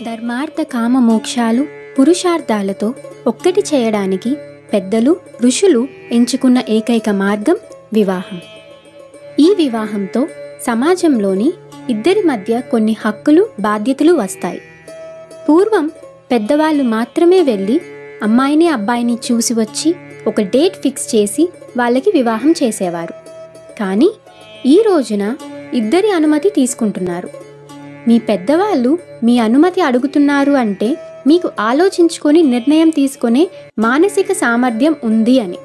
ధర్మార్థ కామ మోక్షాలు పురుషార్థాలతో ఒక్కటి చేయడానికి పెద్దలు ఋషులు ఎంచుకున్న ఏకైక మార్గం వివాహం ఈ వివాహంతో సమాజంలోని ఇద్దరి మధ్య కొన్ని హక్కులు బాధ్యతలు వస్తాయి పూర్వం పెద్దవాళ్ళు మాత్రమే వెళ్ళి అమ్మాయిని అబ్బాయిని చూసి వచ్చి ఒక డేట్ ఫిక్స్ చేసి వాళ్ళకి వివాహం చేసేవారు కానీ ఈ రోజున ఇద్దరి అనుమతి తీసుకుంటున్నారు మీ పెద్దవాళ్ళు మీ అనుమతి అడుగుతున్నారు అంటే మీకు ఆలోచించుకొని నిర్ణయం తీసుకునే మానసిక సామర్థ్యం ఉంది అని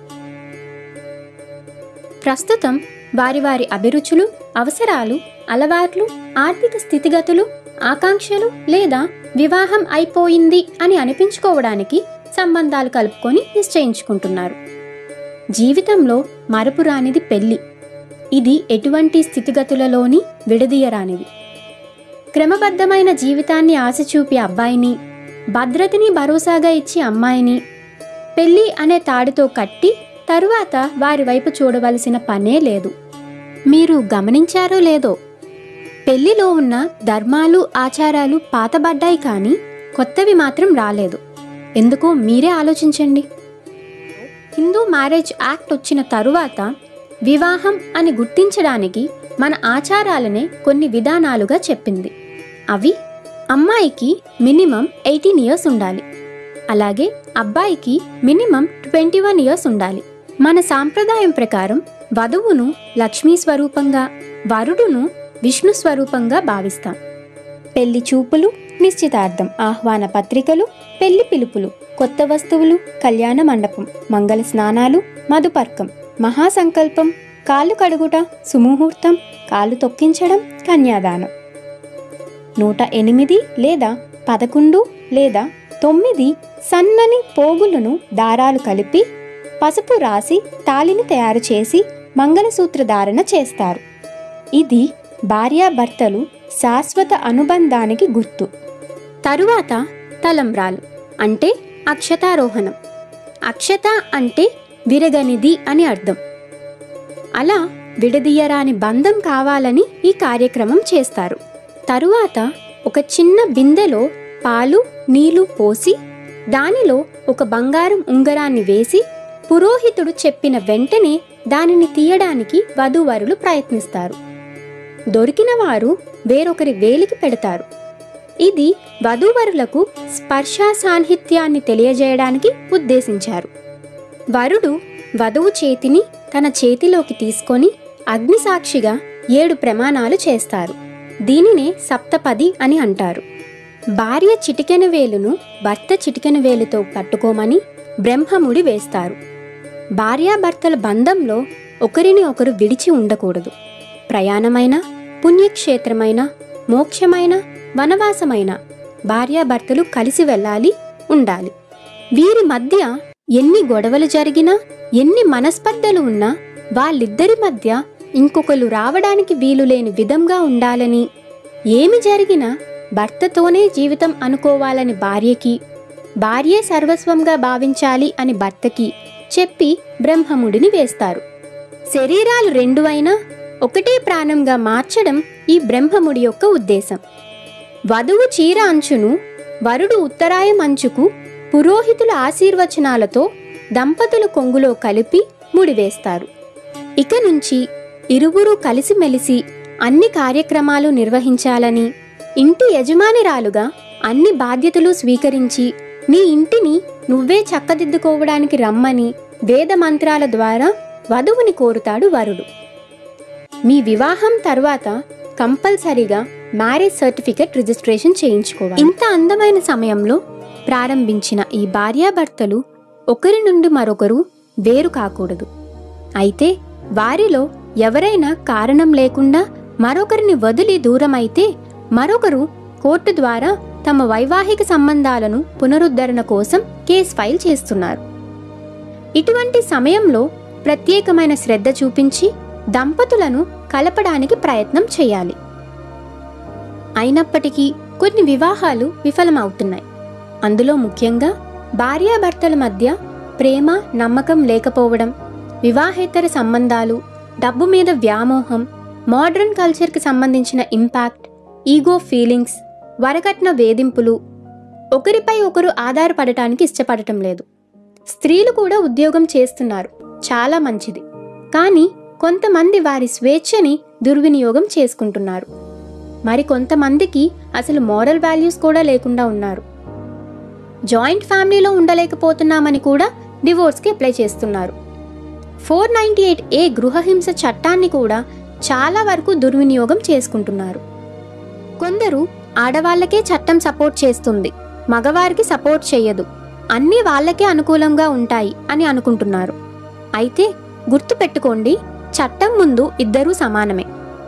ప్రస్తుతం వారి వారి అభిరుచులు అవసరాలు అలవాట్లు ఆర్థిక స్థితిగతులు ఆకాంక్షలు లేదా వివాహం అయిపోయింది అని అనిపించుకోవడానికి సంబంధాలు కలుపుకొని నిశ్చయించుకుంటున్నారు జీవితంలో మరపురానిది పెళ్లి ఇది ఎటువంటి స్థితిగతులలోని విడదీయరానిది క్రమబద్ధమైన జీవితాన్ని ఆశ చూపే అబ్బాయిని భద్రతని భరోసాగా ఇచ్చి అమ్మాయిని పెళ్ళి అనే తాడుతో కట్టి తరువాత వారి వైపు చూడవలసిన పనే లేదు మీరు గమనించారో లేదో పెళ్లిలో ఉన్న ధర్మాలు ఆచారాలు పాతబడ్డాయి కానీ కొత్తవి మాత్రం రాలేదు ఎందుకో మీరే ఆలోచించండి హిందూ మ్యారేజ్ యాక్ట్ వచ్చిన తరువాత వివాహం అని గుర్తించడానికి మన ఆచారాలనే కొన్ని విధానాలుగా చెప్పింది అవి అమ్మాయికి మినిమం ఎయిటీన్ ఇయర్స్ ఉండాలి అలాగే అబ్బాయికి మినిమం ట్వంటీ వన్ ఇయర్స్ ఉండాలి మన సాంప్రదాయం ప్రకారం వధువును లక్ష్మీ స్వరూపంగా వరుడును విష్ణు స్వరూపంగా భావిస్తాం పెళ్లి చూపులు నిశ్చితార్థం ఆహ్వాన పత్రికలు పెళ్లి పిలుపులు కొత్త వస్తువులు కళ్యాణ మండపం మంగళ స్నానాలు మధుపర్కం మహాసంకల్పం కాళ్ళు కడుగుట సుముహూర్తం కాళ్ళు తొక్కించడం కన్యాదానం నూట ఎనిమిది లేదా పదకొండు లేదా తొమ్మిది సన్నని పోగులను దారాలు కలిపి పసుపు రాసి తాళిని తయారు చేసి మంగళసూత్ర ధారణ చేస్తారు ఇది భార్యాభర్తలు శాశ్వత అనుబంధానికి గుర్తు తరువాత తలంబ్రాలు అంటే అక్షతారోహణం అక్షత అంటే విరగనిది అని అర్థం అలా విడదీయరాని బంధం కావాలని ఈ కార్యక్రమం చేస్తారు తరువాత ఒక చిన్న బిందెలో పాలు నీళ్లు పోసి దానిలో ఒక బంగారం ఉంగరాన్ని వేసి పురోహితుడు చెప్పిన వెంటనే దానిని తీయడానికి వధూవరులు ప్రయత్నిస్తారు దొరికిన వారు వేరొకరి వేలికి పెడతారు ఇది వధూవరులకు స్పర్శ సాన్నిహిత్యాన్ని తెలియజేయడానికి ఉద్దేశించారు వరుడు వధువు చేతిని తన చేతిలోకి తీసుకొని అగ్నిసాక్షిగా ఏడు ప్రమాణాలు చేస్తారు దీనినే సప్తపది అని అంటారు భార్య చిటికెన వేలును భర్త చిటికెన వేలుతో పట్టుకోమని బ్రహ్మముడి వేస్తారు భార్యాభర్తల బంధంలో ఒకరిని ఒకరు విడిచి ఉండకూడదు ప్రయాణమైన పుణ్యక్షేత్రమైన మోక్షమైన వనవాసమైన భార్యాభర్తలు కలిసి వెళ్ళాలి ఉండాలి వీరి మధ్య ఎన్ని గొడవలు జరిగినా ఎన్ని మనస్పర్ధలు ఉన్నా వాళ్ళిద్దరి మధ్య ఇంకొకరు రావడానికి వీలు లేని విధంగా ఉండాలని ఏమి జరిగినా భర్తతోనే జీవితం అనుకోవాలని భార్యకి భార్యే సర్వస్వంగా భావించాలి అని భర్తకి చెప్పి బ్రహ్మముడిని వేస్తారు శరీరాలు రెండు అయినా ఒకటే ప్రాణంగా మార్చడం ఈ బ్రహ్మముడి యొక్క ఉద్దేశం వధువు చీర అంచును వరుడు ఉత్తరాయం అంచుకు పురోహితుల ఆశీర్వచనాలతో దంపతుల కొంగులో కలిపి ముడివేస్తారు ఇక నుంచి ఇరువురు కలిసిమెలిసి అన్ని కార్యక్రమాలు నిర్వహించాలని ఇంటి యజమానిరాలుగా అన్ని బాధ్యతలు స్వీకరించి నీ ఇంటిని నువ్వే చక్కదిద్దుకోవడానికి రమ్మని వేద మంత్రాల ద్వారా వధువుని కోరుతాడు వరుడు మీ వివాహం తర్వాత కంపల్సరీగా మ్యారేజ్ సర్టిఫికెట్ రిజిస్ట్రేషన్ చేయించుకోవాలి ఇంత అందమైన సమయంలో ప్రారంభించిన ఈ భార్యాభర్తలు ఒకరి నుండి మరొకరు వేరు కాకూడదు అయితే వారిలో ఎవరైనా కారణం లేకుండా మరొకరిని వదిలి దూరమైతే మరొకరు కోర్టు ద్వారా తమ వైవాహిక సంబంధాలను పునరుద్ధరణ కోసం కేస్ ఫైల్ చేస్తున్నారు ఇటువంటి సమయంలో ప్రత్యేకమైన శ్రద్ధ చూపించి దంపతులను కలపడానికి ప్రయత్నం చేయాలి అయినప్పటికీ కొన్ని వివాహాలు విఫలమవుతున్నాయి అందులో ముఖ్యంగా భార్యాభర్తల మధ్య ప్రేమ నమ్మకం లేకపోవడం వివాహేతర సంబంధాలు డబ్బు మీద వ్యామోహం మోడర్న్ కల్చర్కి సంబంధించిన ఇంపాక్ట్ ఈగో ఫీలింగ్స్ వరకట్న వేధింపులు ఒకరిపై ఒకరు ఆధారపడటానికి ఇష్టపడటం లేదు స్త్రీలు కూడా ఉద్యోగం చేస్తున్నారు చాలా మంచిది కానీ కొంతమంది వారి స్వేచ్ఛని దుర్వినియోగం చేసుకుంటున్నారు మరి కొంతమందికి అసలు మోరల్ వాల్యూస్ కూడా లేకుండా ఉన్నారు జాయింట్ ఫ్యామిలీలో ఉండలేకపోతున్నామని కూడా డివోర్స్కి అప్లై చేస్తున్నారు ఫోర్ నైంటీ ఎయిట్ ఏ గృహహింస చట్టాన్ని కూడా చాలా వరకు దుర్వినియోగం చేసుకుంటున్నారు కొందరు ఆడవాళ్ళకే చట్టం సపోర్ట్ చేస్తుంది మగవారికి సపోర్ట్ చేయదు అన్నీ వాళ్ళకే అనుకూలంగా ఉంటాయి అని అనుకుంటున్నారు అయితే గుర్తుపెట్టుకోండి చట్టం ముందు ఇద్దరూ సమానమే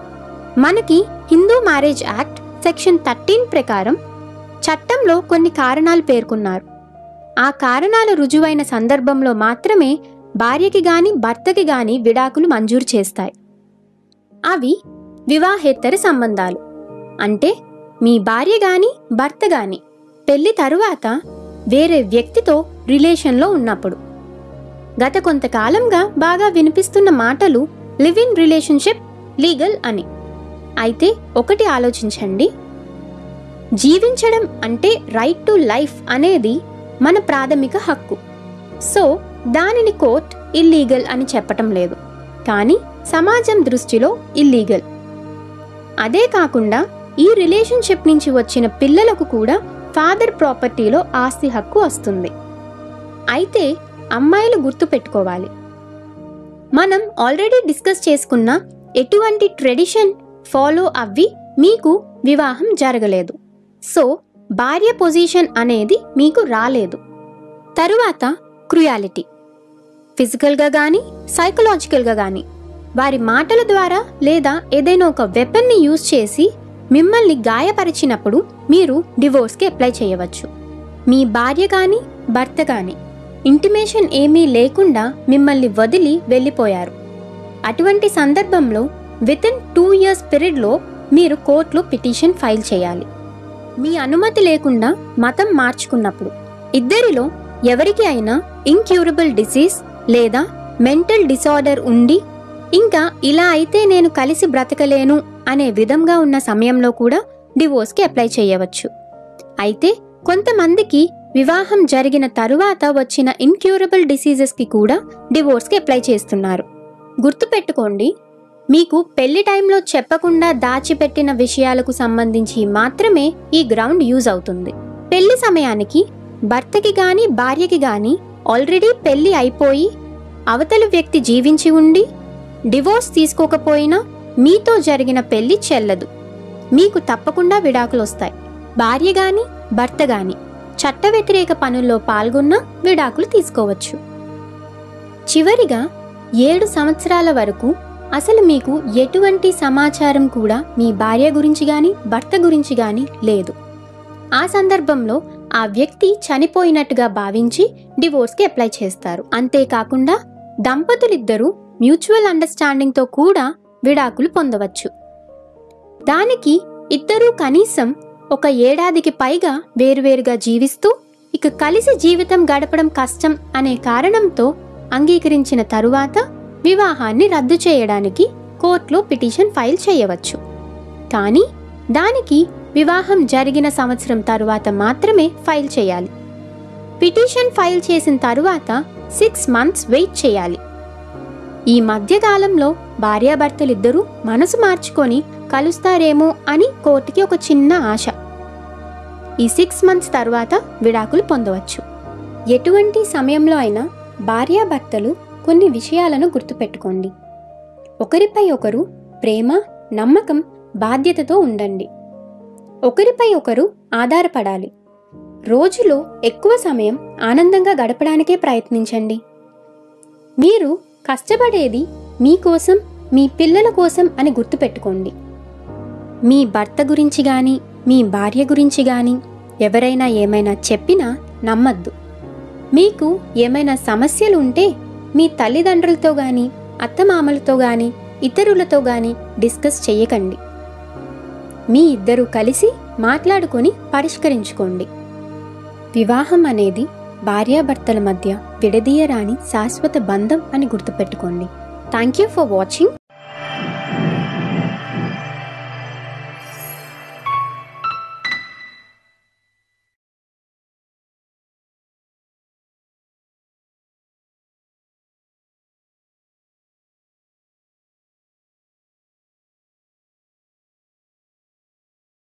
మనకి Hindu marriage act section thirteen ప్రకారం చట్టంలో కొన్ని కారణాలు పేర్కొన్నారు ఆ కారణాలు రుజువైన సందర్భంలో మాత్రమే భార్యకి గాని భర్తకి గాని విడాకులు మంజూరు చేస్తాయి అవి వివాహేతర సంబంధాలు అంటే మీ భార్య గాని భర్త గాని పెళ్లి తరువాత వేరే వ్యక్తితో రిలేషన్లో ఉన్నప్పుడు గత కొంతకాలంగా బాగా వినిపిస్తున్న మాటలు లివ్ ఇన్ రిలేషన్షిప్ లీగల్ అని అయితే ఒకటి ఆలోచించండి జీవించడం అంటే రైట్ టు లైఫ్ అనేది మన ప్రాథమిక హక్కు సో దానిని కోర్ట్ ఇల్లీగల్ అని చెప్పటం లేదు కానీ సమాజం దృష్టిలో ఇల్లీగల్ అదే కాకుండా ఈ రిలేషన్షిప్ నుంచి వచ్చిన పిల్లలకు కూడా ఫాదర్ ప్రాపర్టీలో ఆస్తి హక్కు వస్తుంది అయితే అమ్మాయిలు గుర్తుపెట్టుకోవాలి మనం ఆల్రెడీ డిస్కస్ చేసుకున్న ఎటువంటి ట్రెడిషన్ ఫాలో అవ్వి మీకు వివాహం జరగలేదు సో భార్య పొజిషన్ అనేది మీకు రాలేదు తరువాత క్రుయాలిటీ ఫిజికల్గా కానీ సైకలాజికల్గా కానీ వారి మాటల ద్వారా లేదా ఏదైనా ఒక వెపన్ని యూజ్ చేసి మిమ్మల్ని గాయపరిచినప్పుడు మీరు డివోర్స్కి అప్లై చేయవచ్చు మీ భార్య కానీ భర్త కానీ ఇంటిమేషన్ ఏమీ లేకుండా మిమ్మల్ని వదిలి వెళ్ళిపోయారు అటువంటి సందర్భంలో విత్ ఇన్ టూ ఇయర్స్ పీరియడ్లో మీరు కోర్టులో పిటిషన్ ఫైల్ చేయాలి మీ అనుమతి లేకుండా మతం మార్చుకున్నప్పుడు ఇద్దరిలో ఎవరికి అయినా ఇంక్యూరబుల్ డిసీజ్ లేదా మెంటల్ డిసార్డర్ ఉండి ఇంకా ఇలా అయితే నేను కలిసి బ్రతకలేను అనే విధంగా ఉన్న సమయంలో కూడా డివోర్స్కి అప్లై చేయవచ్చు అయితే కొంతమందికి వివాహం జరిగిన తరువాత వచ్చిన ఇన్క్యూరబుల్ డిసీజెస్కి కూడా డివోర్స్కి అప్లై చేస్తున్నారు గుర్తుపెట్టుకోండి మీకు పెళ్లి టైంలో చెప్పకుండా దాచిపెట్టిన విషయాలకు సంబంధించి మాత్రమే ఈ గ్రౌండ్ యూజ్ అవుతుంది పెళ్లి సమయానికి భర్తకి గాని భార్యకి గాని ఆల్రెడీ పెళ్లి అయిపోయి అవతలి వ్యక్తి జీవించి ఉండి డివోర్స్ తీసుకోకపోయినా మీతో జరిగిన పెళ్లి చెల్లదు మీకు తప్పకుండా విడాకులు వస్తాయి భార్య గాని భర్త గాని చట్ట వ్యతిరేక పనుల్లో పాల్గొన్న విడాకులు తీసుకోవచ్చు చివరిగా ఏడు సంవత్సరాల వరకు అసలు మీకు ఎటువంటి సమాచారం కూడా మీ భార్య గురించి కానీ భర్త గురించి కానీ లేదు ఆ సందర్భంలో ఆ వ్యక్తి చనిపోయినట్టుగా భావించి డివోర్స్కి అప్లై చేస్తారు అంతేకాకుండా దంపతులిద్దరూ మ్యూచువల్ అండర్స్టాండింగ్తో కూడా విడాకులు పొందవచ్చు దానికి ఇద్దరూ కనీసం ఒక ఏడాదికి పైగా వేరువేరుగా జీవిస్తూ ఇక కలిసి జీవితం గడపడం కష్టం అనే కారణంతో అంగీకరించిన తరువాత వివాహాన్ని రద్దు చేయడానికి కోర్టులో పిటిషన్ ఫైల్ చేయవచ్చు కానీ దానికి వివాహం జరిగిన సంవత్సరం తరువాత మాత్రమే ఫైల్ చేయాలి పిటిషన్ ఫైల్ చేసిన తరువాత సిక్స్ మంత్స్ వెయిట్ చేయాలి ఈ మధ్యకాలంలో భార్యాభర్తలిద్దరూ మనసు మార్చుకొని కలుస్తారేమో అని కోర్టుకి ఒక చిన్న ఆశ ఈ సిక్స్ మంత్స్ తర్వాత విడాకులు పొందవచ్చు ఎటువంటి సమయంలో అయినా భార్యాభర్తలు కొన్ని విషయాలను గుర్తుపెట్టుకోండి ఒకరిపై ఒకరు ప్రేమ నమ్మకం బాధ్యతతో ఉండండి ఒకరిపై ఒకరు ఆధారపడాలి రోజులో ఎక్కువ సమయం ఆనందంగా గడపడానికే ప్రయత్నించండి మీరు కష్టపడేది మీకోసం మీ పిల్లల కోసం అని గుర్తుపెట్టుకోండి మీ భర్త గురించి కానీ మీ భార్య గురించి కానీ ఎవరైనా ఏమైనా చెప్పినా నమ్మద్దు మీకు ఏమైనా సమస్యలు ఉంటే మీ తల్లిదండ్రులతో కానీ అత్తమామలతో కానీ ఇతరులతో కానీ డిస్కస్ చేయకండి మీ ఇద్దరూ కలిసి మాట్లాడుకొని పరిష్కరించుకోండి వివాహం అనేది భార్యాభర్తల మధ్య విడదీయరాని శాశ్వత బంధం అని గుర్తుపెట్టుకోండి థ్యాంక్ యూ ఫర్ వాచింగ్